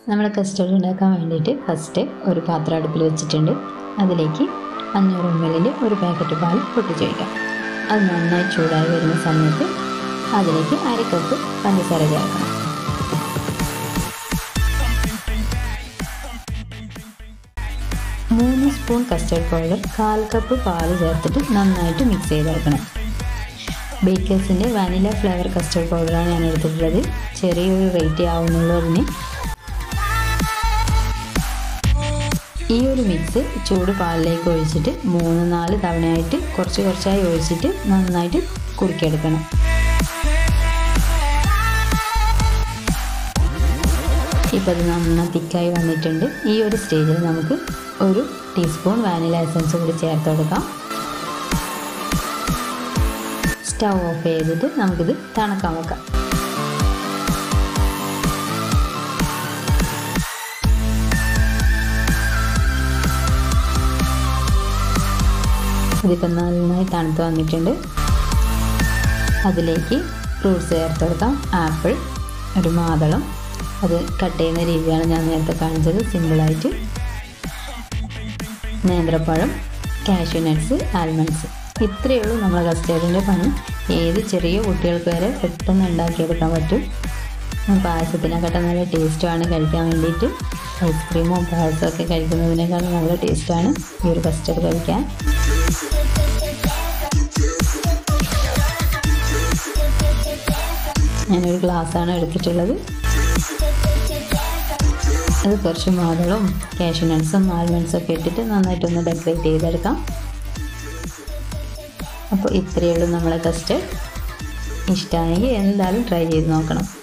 നമ്മൾ കസ്റ്റർഡ് ഉണ്ടാക്കാൻ വേണ്ടിയിട്ട് ഫസ്റ്റ് ഒരു പാത്രം അടുപ്പിൽ വെച്ചിട്ടുണ്ട് അതിലേക്ക് അഞ്ഞൂറ് എം എല്ലിൽ ഒരു പാക്കറ്റ് പാൽ പൊട്ടിച്ച് വയ്ക്കാം അത് നന്നായി ചൂടായി വരുന്ന സമയത്ത് അതിലേക്ക് അര കപ്പ് പഞ്ചസാര ചേർക്കണം മൂന്ന് സ്പൂൺ കസ്റ്റർഡ് പൗഡർ കാൽ കപ്പ് പാല് ചേർത്തിട്ട് നന്നായിട്ട് മിക്സ് ചെയ്തെടുക്കണം ബേക്കേഴ്സിൻ്റെ വാനില ഫ്ലേവർ കസ്റ്റർഡ് പൗഡറാണ് ഞാൻ എടുത്തിട്ടുള്ളത് ചെറിയൊരു റേറ്റ് ആവുന്നുള്ളൂ അതിന് ഈ ഒരു മിക്സ് ചൂട് പാലിലേക്ക് ഒഴിച്ചിട്ട് മൂന്ന് നാല് തവണയായിട്ട് കുറച്ച് കുറച്ചായി ഒഴിച്ചിട്ട് നന്നായിട്ട് കുറുക്കിയെടുക്കണം ഇപ്പോൾ അത് നന്നായി തിക്കായി വന്നിട്ടുണ്ട് ഈ ഒരു സ്റ്റേജിൽ നമുക്ക് ഒരു ടീസ്പൂൺ വാനില എസൻസ് കൂടി ചേർത്ത് കൊടുക്കാം സ്റ്റൗ ഓഫ് ചെയ്തിട്ട് നമുക്കിത് തണുക്കാൻ വെക്കാം ഇതിപ്പോൾ നന്നായി തണുത്ത് വന്നിട്ടുണ്ട് അതിലേക്ക് ഫ്രൂട്ട്സ് ചേർത്ത് കൊടുക്കാം ആപ്പിൾ ഒരു മാതളം അത് കട്ട് ചെയ്യുന്ന രീതിയാണ് ഞാൻ നേരത്തെ കാണിച്ചത് സിമ്പിളായിട്ട് നേന്ത്രപ്പഴം കാഷ്യൂ നട്ട്സ് ആൽമണ്ട്സ് ഇത്രയേ ഉള്ളൂ നമ്മളെ കസ്റ്റേർഡിൻ്റെ പണി ഏത് ചെറിയ കുട്ടികൾക്ക് വരെ പെട്ടെന്ന് ഉണ്ടാക്കിയെടുക്കാൻ പറ്റും പായസത്തിനെക്കാട്ടും നല്ല ടേസ്റ്റുമാണ് കഴിക്കാൻ വേണ്ടിയിട്ട് ഐസ്ക്രീമോ പായസമോ ഒക്കെ കഴിക്കുന്നതിനേക്കാളും നല്ല ടേസ്റ്റാണ് ഈ ഒരു കസ്റ്റർഡ് കഴിക്കാൻ ഞാനൊരു ഗ്ലാസ്സാണ് എടുത്തിട്ടുള്ളത് അത് കുറച്ച് മാതളും കാഷ്യൂ നട്ട്സും ആൽമണ്ട്സും ഒക്കെ ഇട്ടിട്ട് നന്നായിട്ടൊന്ന് ഡെക്കറേറ്റ് ചെയ്തെടുക്കാം അപ്പോൾ ഇത്രയേ ഉള്ളൂ നമ്മളെ കസ്റ്റർഡ് ഇഷ്ടമായെങ്കിൽ എന്തായാലും ട്രൈ ചെയ്ത് നോക്കണം